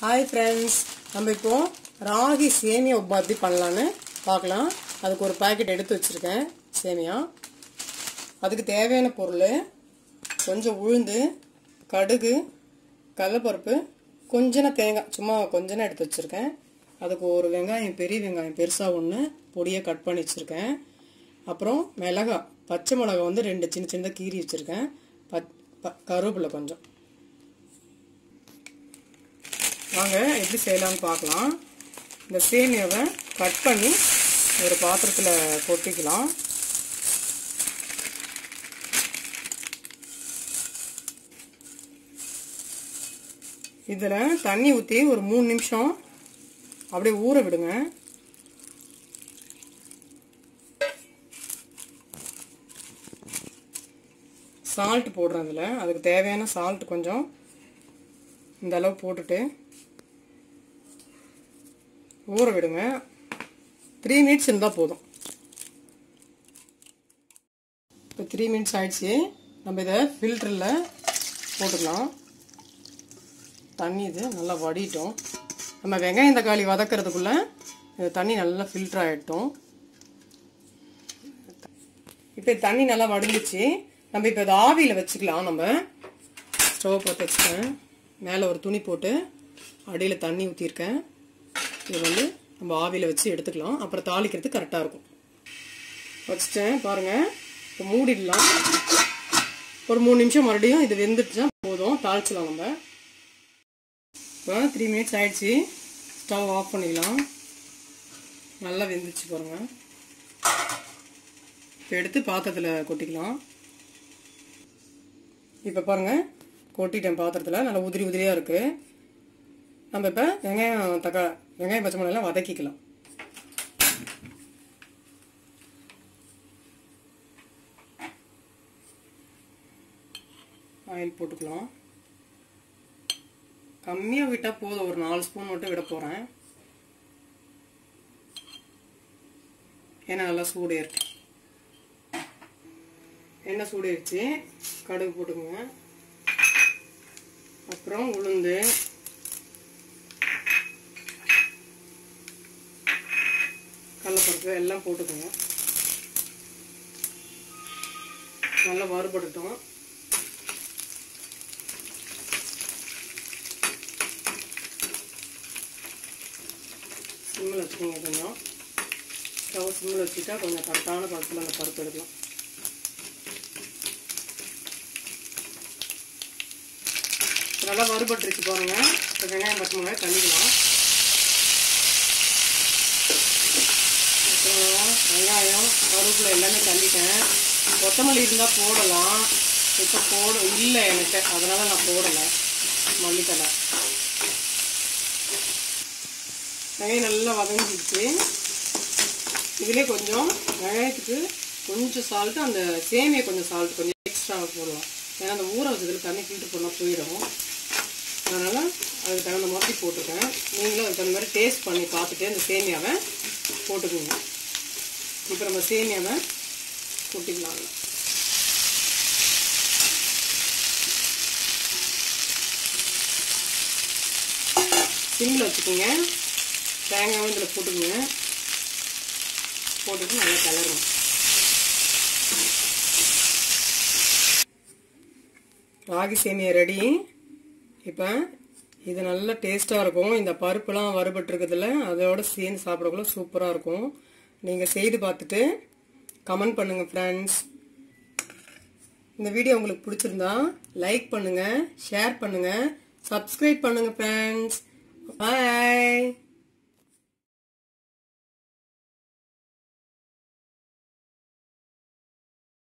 hi friends நம்ம இப்போ ராகி சேமியா உப்புமா எப்படி பண்ணலான்னு பார்க்கலாம் அதுக்கு ஒரு பாக்கெட் எடுத்து வச்சுருக்கேன் சேமியா அதுக்கு தேவையான பொருள் கொஞ்சம் உளுந்து கடுகு கடலப்பருப்பு கொஞ்சன தேங்காய் சும்மா கொஞ்சம் எடுத்து வச்சுருக்கேன் அதுக்கு ஒரு வெங்காயம் பெரிய வெங்காயம் பெருசாக ஒன்று பொடியாக கட் பண்ணி வச்சுருக்கேன் அப்புறம் மிளகா பச்சை மிளகா வந்து ரெண்டு சின்ன சின்னதாக கீறி வச்சுருக்கேன் பச் ப கருவேப்பிலை கொஞ்சம் வாங்க எப்படி செய்யலாம்னு பார்க்கலாம் இந்த சேமியாவை கட் பண்ணி ஒரு பாத்திரத்தில் கொட்டிக்கலாம் இதில் தண்ணி ஊற்றி ஒரு மூணு நிமிஷம் அப்படியே ஊற விடுங்க சால்ட் போடுறேன் அதில் அதுக்கு தேவையான சால்ட் கொஞ்சம் இந்த அளவு போட்டுட்டு ஊற விடுங்க த்ரீ மினிட்ஸ் இருந்தால் போதும் இப்போ த்ரீ மினிட்ஸ் ஆயிடுச்சு நம்ம இதை ஃபில்டரில் போட்டுக்கலாம் தண்ணி இது நல்லா வடிட்டோம் நம்ம வெங்காயம் தக்காளி வதக்கிறதுக்குள்ளே இந்த தண்ணி நல்லா ஃபில்டர் ஆகிட்டோம் இப்போ தண்ணி நல்லா வடிஞ்சிச்சு நம்ம இப்போ இதை ஆவியில் வச்சுக்கலாம் நம்ம ஸ்டவ் பற்ற வச்சுட்டேன் மேலே ஒரு துணி போட்டு அடியில் தண்ணி ஊற்றிருக்கேன் இது வந்து நம்ம ஆவியில் வச்சு எடுத்துக்கலாம் அப்புறம் தாளிக்கிறது கரெக்டாக இருக்கும் வச்சுட்டேன் பாருங்கள் இப்போ மூடிடலாம் ஒரு மூணு நிமிஷம் மறுபடியும் இது வெந்துட்டுச்சா போதும் தாளிச்சலாம் நம்ம இப்போ த்ரீ மினிட்ஸ் ஆயிடுச்சு ஸ்டவ் ஆஃப் பண்ணிக்கலாம் நல்லா வெந்துச்சு பாருங்கள் இப்போ எடுத்து பாத்திரத்தில் கொட்டிக்கலாம் இப்போ பாருங்கள் கொட்டிட்டேன் பாத்திரத்தில் நல்லா உதிரி உதிரியாக இருக்குது நம்ம இப்போ வெங்காயம் தக்கா வெங்காயம் பச்சை மிளகாலாம் வதக்கிக்கலாம் ஆயில் போட்டுக்கலாம் கம்மியாக விட்டால் போதும் ஒரு நாலு ஸ்பூன் மட்டும் விட போகிறேன் ஏன்னா நல்லா சூடு இருக்கு எண்ணெய் சூடாயிருச்சு கடுகு போட்டுக்கோங்க அப்புறம் உளுந்து கடலப்பருப்பு எல்லாம் போட்டுக்கோங்க நல்லா வறுபடட்டும் சிம்மில் வச்சுக்கோங்க கொஞ்சம் ஸ்டவ் சிம்மில் வச்சுட்டா கொஞ்சம் கரெக்டான பழத்தில் அந்த பருப்பு எடுக்கலாம் நல்லா வறுபட்டுருச்சு பாருங்க இப்போ வெங்காயம் பச்சை மிளகாய் தண்ணிக்கலாம் அப்புறம் வெங்காயம் கருவேப்பிலை எல்லாமே தள்ளிட்டேன் கொத்தமல்லி இருந்தால் போடலாம் இப்போ போட இல்லை எனக்கு அதனால் நான் போடலை மல்லித்தலை வெங்காயம் நல்லா வதங்கிடுச்சு இதுலேயே கொஞ்சம் வெங்காயத்துக்கு கொஞ்சம் சால்ட்டு அந்த சேமியை கொஞ்சம் சால்ட் கொஞ்சம் எக்ஸ்ட்ரா போடலாம் ஏன்னா அந்த ஊற வச்சதில் தண்ணி ஃபில்டர் பண்ணால் போயிடும் அதனால் அதுக்கு தகுந்த மாதிரி போட்டிருக்கேன் நீங்களும் அதுக்கு தகுந்த மாதிரி டேஸ்ட் பண்ணி பார்த்துட்டு அந்த சேமியாவை போட்டுக்கோங்க இப்போ நம்ம சேமியாவை கொட்டிக்கலாம் சிம்மில் வச்சுக்கோங்க தேங்காயும் இதில் போட்டுக்கோங்க போட்டுட்டு நல்லா கிளறணும் ராகி சேமியா ரெடி இப்போ இது நல்ல டேஸ்ட்டாக இருக்கும் இந்த பருப்புலாம் வறுபட்டுருக்கிறதுல அதோட சேர்ந்து சாப்பிடக்குள்ள சூப்பராக இருக்கும் நீங்கள் செய்து பார்த்துட்டு கமெண்ட் பண்ணுங்கள் ஃப்ரெண்ட்ஸ் இந்த வீடியோ உங்களுக்கு பிடிச்சிருந்தா லைக் பண்ணுங்கள் ஷேர் பண்ணுங்கள் சப்ஸ்கிரைப் பண்ணுங்கள் ஃப்ரெண்ட்ஸ் பாய்